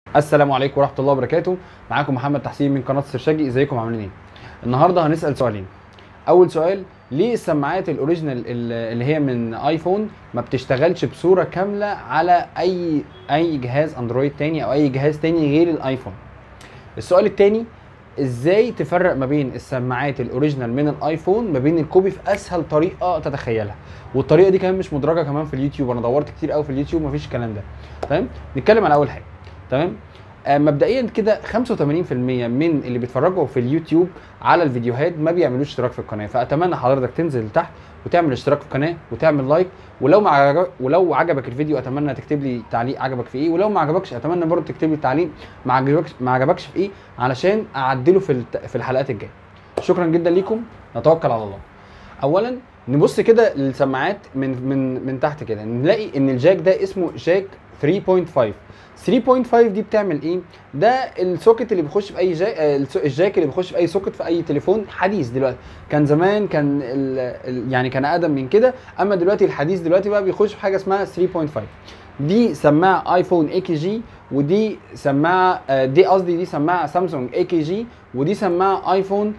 السلام عليكم ورحمه الله وبركاته معاكم محمد تحسين من قناه السرشاجي ازيكم عاملين ايه النهارده هنسال سؤالين اول سؤال ليه السماعات الاوريجينال ال- اللي هي من ايفون ما بتشتغلش بصوره كامله على اي اي جهاز اندرويد تاني او اي جهاز تاني غير الايفون السؤال التاني ازاي تفرق ما بين السماعات الاوريجينال من الايفون ما بين الكوبي في اسهل طريقه تتخيلها والطريقه دي كمان مش مدرجه كمان في اليوتيوب انا دورت كتير قوي في اليوتيوب مفيش الكلام ده تمام نتكلم على اول حاجه تمام آه، مبدئيا كده 85% من اللي بيتفرجوا في اليوتيوب على الفيديوهات ما بيعملوش اشتراك في القناه فاتمنى حضرتك تنزل تحت وتعمل اشتراك في القناه وتعمل لايك ولو ما عجب ولو عجبك الفيديو اتمنى تكتب لي تعليق عجبك في ايه ولو ما عجبكش اتمنى برضه تكتب لي تعليق ما عجبكش ما عجبكش في ايه علشان اعدله في الت- في الحلقات الجايه شكرا جدا ليكم نتوكل على الله اولا نبص كده للسماعات من من من تحت كده نلاقي ان الجاك ده اسمه جاك 3.5 3.5 دي بتعمل ايه ده السوكت اللي بيخش في اي جاك آه، الس- الجاك اللي بيخش في اي سوكت في اي تليفون حديث دلوقتي كان زمان كان ال ال يعني كان اقدم من كده اما دلوقتي الحديث دلوقتي بقى بيخش في حاجه اسمها 3.5 دي سماعه ايفون اي كي جي ودي سماعه آه، دي قصدي دي سماعه سامسونج اي كي جي ودي سماعه ايفون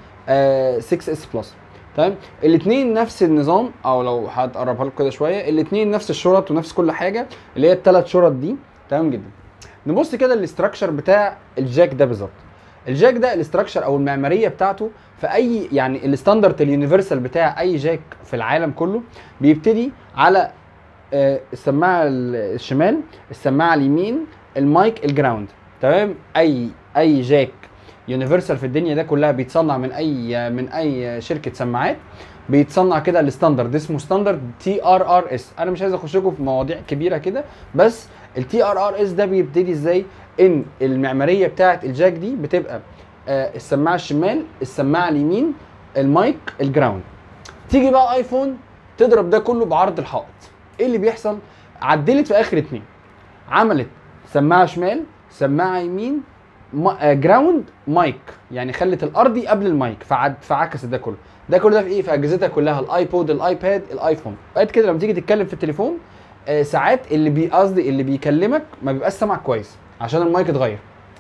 6 اس بلس تمام الاثنين نفس النظام او لو هتقربها لكم كده شويه الاثنين نفس الشرط ونفس كل حاجه اللي هي الثلاث شرط دي تمام جدا نبص كده الاستراكشر بتاع الجاك ده بالظبط الجاك ده الاستراكشر او المعماريه بتاعته في اي يعني الستاندرد اليونيفرسال بتاع اي جاك في العالم كله بيبتدي على آه، السماعه ال- الشمال السماعه اليمين المايك الجراوند تمام اي اي جاك يونيفرسال في الدنيا ده كلها بيتصنع من اي من اي شركه سماعات بيتصنع كده الستاندرد اسمه ستاندرد تي ار ار اس انا مش عايز اخش لكم في مواضيع كبيره كده بس التي ار ار اس ده بيبتدي ازاي ان المعماريه بتاعه الجاك دي بتبقى آه، السماعه الشمال السماعه اليمين المايك الجراوند تيجي بقى ايفون تضرب ده كله بعرض الحائط ايه اللي بيحصل عدلت في اخر اتنين عملت سماعه شمال سماعه يمين ما- آه، جراوند مايك يعني خلت الارضي قبل المايك فعد فعكست ده كله ده كله ده في ايه في اجهزتها كلها الايبود الايباد الايفون اوقات كده لما تيجي تتكلم في التليفون آه، ساعات اللي بي قصدي اللي بيكلمك ما بيبقاش سامعك كويس عشان المايك اتغير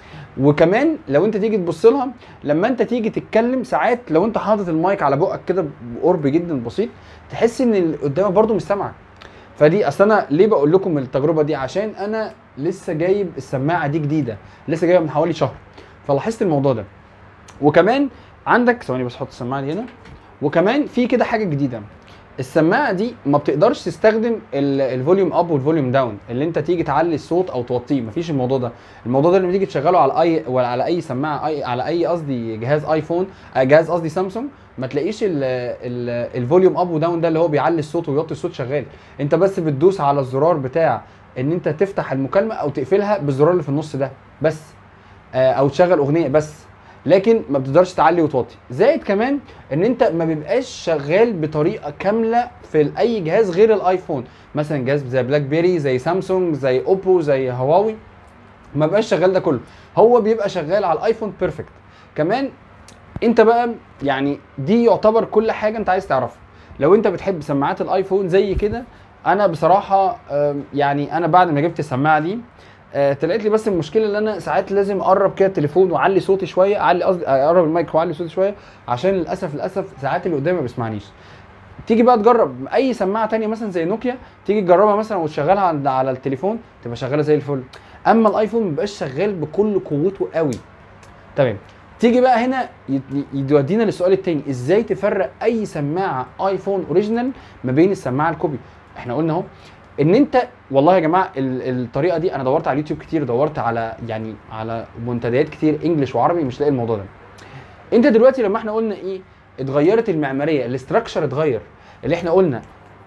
وكمان لو انت تيجي تبص لها لما انت تيجي تتكلم ساعات لو انت حاطط المايك على بقك كده بقرب جدا بسيط تحس ان اللي قدامك برضو مش سامعك فدي اصل انا ليه بقول لكم التجربه دي عشان انا لسه جايب السماعه دي جديده لسه جايبها من حوالي شهر فلاحظت الموضوع ده وكمان عندك ثواني بس احط السماعه دي هنا وكمان في كده حاجه جديده السماعه دي ما بتقدرش تستخدم ال- الفوليوم اب والفوليوم داون اللي انت تيجي تعلي الصوت او توطيه مفيش الموضوع ده الموضوع ده لما تيجي تشغله على اي ولا على اي سماعه اي على اي قصدي جهاز ايفون آه، جهاز قصدي سامسونج ما تلاقيش ال- ال- الفوليوم اب وداون ده اللي هو بيعلي الصوت ويوطي الصوت شغال انت بس بتدوس على الزرار بتاع ان انت تفتح المكالمه او تقفلها بالزرار اللي في النص ده بس آه، او تشغل اغنيه بس لكن ما بتقدرش تعلي وتوطي زائد كمان ان انت ما بيبقاش شغال بطريقه كامله في اي جهاز غير الايفون مثلا جهاز زي بلاك بيري زي سامسونج زي اوبو زي هواوي ما بيبقاش شغال ده كله هو بيبقى شغال على الايفون بيرفكت كمان انت بقى يعني دي يعتبر كل حاجه انت عايز تعرفها لو انت بتحب سماعات الايفون زي كده انا بصراحه آم، يعني انا بعد ما جبت السماعه دي آه، طلعت لي بس المشكله ان انا ساعات لازم اقرب كده التليفون واعلي صوتي شويه اعلي قصدي اقرب المايك واعلي صوتي شويه عشان للاسف للاسف ساعات اللي قدامي ما بيسمعنيش تيجي بقى تجرب اي سماعه تانية مثلا زي نوكيا تيجي تجربها مثلا وتشغلها على- على التليفون تبقى شغاله زي الفل اما الايفون ما بيبقاش شغال بكل قوته قوي تمام تيجي بقى هنا ي- يودينا للسؤال التاني ازاي تفرق اي سماعه ايفون اوريجينال ما بين السماعه الكوبي احنا قلنا اهو ان انت والله يا جماعه ال- الطريقه دي انا دورت على اليوتيوب كتير دورت على يعني على منتديات كتير انجلش وعربي مش لاقي الموضوع ده انت دلوقتي لما احنا قلنا ايه اتغيرت المعماريه الاستراكشر اتغير اللي احنا قلنا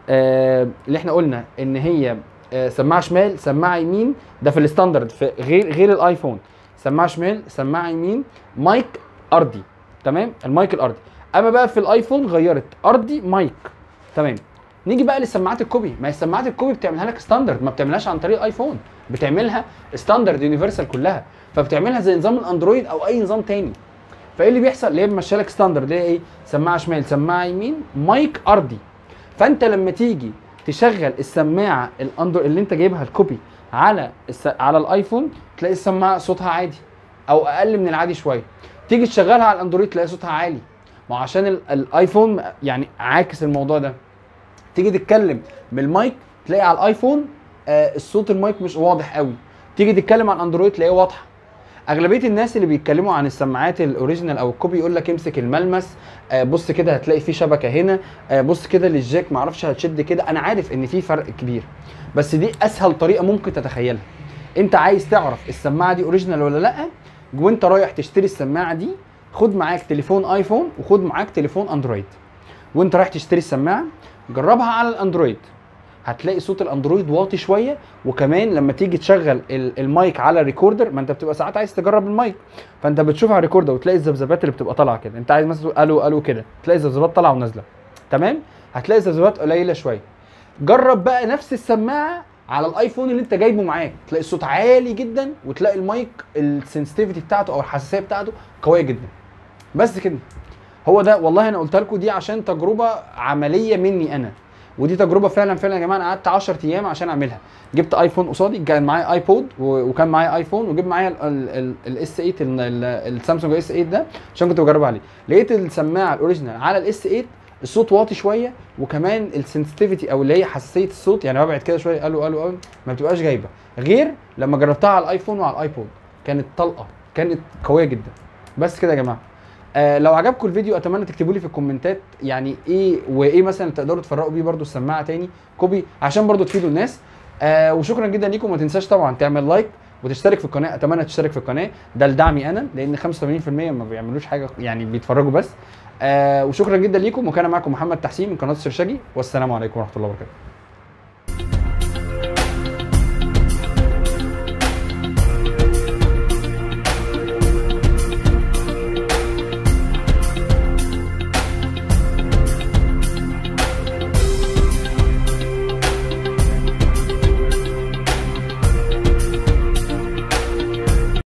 آه اللي احنا قلنا ان هي آه سماعه شمال سماعه يمين ده في الستاندرد في غير غير الايفون سماعه شمال سماعه يمين مايك ارضي تمام المايك الارضي اما بقى في الايفون غيرت ارضي مايك تمام نيجي بقى للسماعات الكوبي ما هي السماعات الكوبي بتعملها لك ستاندرد ما بتعملهاش عن طريق ايفون بتعملها ستاندرد يونيفرسال كلها فبتعملها زي نظام الاندرويد او اي نظام تاني فايه اللي بيحصل اللي هي ماشيه لك ستاندرد اللي هي ايه سماعه شمال سماعه يمين مايك ارضي فانت لما تيجي تشغل السماعه الاندر اللي انت جايبها الكوبي على الس... على الايفون تلاقي السماعه صوتها عادي او اقل من العادي شويه تيجي تشغلها على الاندرويد تلاقي صوتها عالي ما هو عشان ال... الايفون يعني عاكس الموضوع ده تيجي تتكلم بالمايك تلاقي على الايفون آه الصوت المايك مش واضح قوي تيجي تتكلم على الاندرويد تلاقيه واضحه اغلبيه الناس اللي بيتكلموا عن السماعات الاوريجينال او الكوبي يقول لك امسك الملمس آه بص كده هتلاقي في شبكه هنا آه بص كده للجاك معرفش هتشد كده انا عارف ان في فرق كبير بس دي اسهل طريقه ممكن تتخيلها انت عايز تعرف السماعه دي اوريجينال ولا لا وانت رايح تشتري السماعه دي خد معاك تليفون ايفون وخد معاك تليفون اندرويد وانت رايح تشتري السماعه جربها على الاندرويد هتلاقي صوت الاندرويد واطي شويه وكمان لما تيجي تشغل ال- المايك على الريكوردر ما انت بتبقى ساعات عايز تجرب المايك فانت بتشوف على الريكوردر وتلاقي الذبذبات اللي بتبقى طالعه كده انت عايز مثلا تقول الو الو كده تلاقي الذبذبات طالعه ونازله تمام هتلاقي الذبذبات قليله شويه جرب بقى نفس السماعه على الايفون اللي انت جايبه معاك تلاقي الصوت عالي جدا وتلاقي المايك السنسيتيفيتي بتاعته او الحساسيه بتاعته قويه جدا بس كده هو ده والله انا قلت لكم دي عشان تجربه عمليه مني انا ودي تجربه فعلا فعلا يا جماعه انا قعدت 10 ايام عشان اعملها جبت ايفون قصادي كان معايا ايبود و- وكان معايا ايفون وجبت معايا الاس 8 ال- ال- السامسونج اس 8 ده عشان كنت بجرب عليه لقيت السماعه الاوريجينال على الاس 8 الصوت واطي شويه وكمان السنسيتيفيتي او اللي هي حساسيه الصوت يعني ببعد كده شويه الو الو الو ما بتبقاش جايبه غير لما جربتها على الايفون وعلى الايبود كانت طلقه كانت قويه جدا بس كده يا جماعه آه لو عجبكم الفيديو اتمنى تكتبوا لي في الكومنتات يعني ايه وايه مثلا تقدروا تفرقوا بيه برضو السماعه تاني كوبي عشان برضو تفيدوا الناس آه وشكرا جدا ليكم وما تنساش طبعا تعمل لايك وتشترك في القناه اتمنى تشترك في القناه ده لدعمي انا لان 85% ما بيعملوش حاجه يعني بيتفرجوا بس آه وشكرا جدا ليكم وكان معكم محمد تحسين من قناه السرشاجي والسلام عليكم ورحمه الله وبركاته